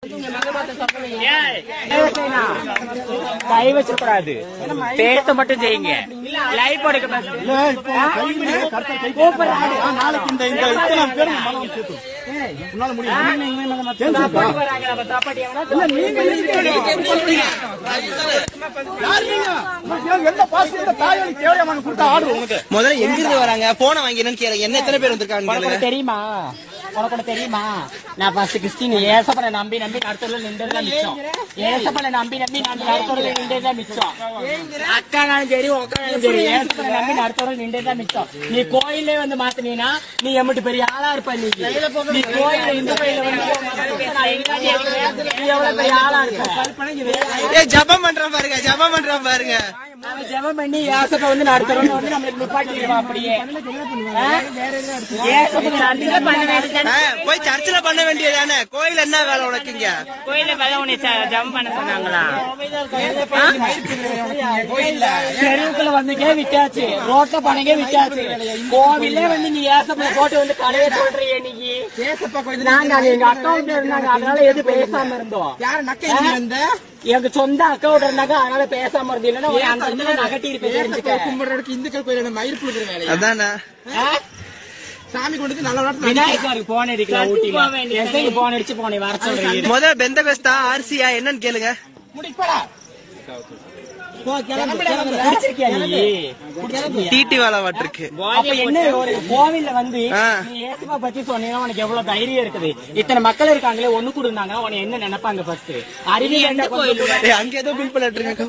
கை வச்சிடக்கூடாது பேச மட்டும் செய்யுங்க லைஃப் எடுக்க நாளைக்கு இந்த இந்த இத்தனை பேர் நம்ம மனம் சேர்த்துரும். உன்னால முடியும் யார் நீங்க? உனக்கு எந்த பாசம் எந்த தாயாளி தேவையான கொடுத்தா ஆர்டர் உனக்கு முதல்ல எங்க இருந்து வராங்க போன வாங்கி என்னன்னு கேளுங்க என்ன எத்தனை பேர் வந்திருக்காங்க உனக்கு கேளுங்க. தெரியுமா உனக்கு ஒண்ணு தெரியுமா நான் ஃபர்ஸ்ட் கிறிஸ்டின் ஏசப்பனை நம்பி நம்பி நடுத்தூர்ல நின்றதுதான் மிச்சம் ஏசப்பனை நம்பி நம்பி நான் நடுத்தூர்ல நின்றதுதான் மிச்சம் அக்கானாலும் சரி உக்கானாலும் சரி ஏசப்பனை நம்பி நடுத்தூர்ல நின்றதுதான் மிச்சம் நீ கோயிலே வந்து மாத்தினீனா நீ எம்பிட்டு பெரிய ஆளா இருப்ப நீ நீ கோயில இந்த கோயில வந்து நான் எங்காண்டி இருக்கிறேன், நீ எவ்வளவு பெரிய ஆளா இருக்க ஏய் ஜபம் பண்றான் பாருங்க ஜபம் பண்றான் பாருங்க அவன் ஜெபம் பண்ணி ஏசப்ப வந்து நடுத்தூர்ல வந்து நம்மளுக்கு நிப்பாட்டிடுவான் அப்படியே ஆ? ஏசப்பனை நம்பி பண்ண வேண்டியது ஆ, போய் சர்ச்சில் பண்ண வேண்டியதானே கோயில் என்ன வேலை உனக்கு இங்க கோயில வேலை உன்னை ஜம் பண்ண சொன்னாங்களா தெருவுக்குள்ள வந்துக்கே விட்டாச்சு ரோட்ல பணங்கே விட்டாச்சு கோவிலே வந்து நீ ஏசப்பட போட்டு வந்து கடையை சொல்றியே நீ நாங்க அது எங்க அக்கௌண்ட்ல இருந்தாங்க அதனால எது பேசாம இருந்தோம் யார் நக்கை வந்த எங்க சொந்த அக்கௌண்ட் இருந்தாங்க அதனால பேசாம இருந்தோம் இல்லன்னா ஒரு அந்த இடத்துல நகட்டி இருப்பேன் தெரிஞ்சுக்க கும்பிடுறதுக்கு இந்துக்கள் கோயில மயிர் புழுக்கிற வேலையா அதானே ஆ? சாமி கொண்டு நல்ல நாட்டு விநாயகருக்கு போன் அடிக்கலாம் ஊட்டில எஸ்ஐக்கு போன் அடிச்சு போனே வர சொல்றீங்க முத பெந்தகஸ்தா ஆர்சியா என்னன்னு கேளுங்க முடிப்படா அடிச்சிருக்கியா நீ டிடி வேலை வாட்டிருக்கு அப்ப என்ன ஒரு கோவில்ல வந்து ஆ. நீ ஏசுவா பத்தி சொன்னீங்கன்னா உனக்கு எவ்வளவு தைரியம் இருக்குது இத்தனை மக்கள் இருக்காங்களே ஒண்ணு கொடுந்தாங்க உன என்ன நினைப்பாங்க ஃபர்ஸ்ட் அறிவு என்ன கோயில் ஏய், அங்க ஏதோ பில் பண்ணிட்டு இருக்க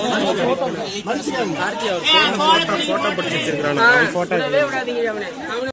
போட்டோ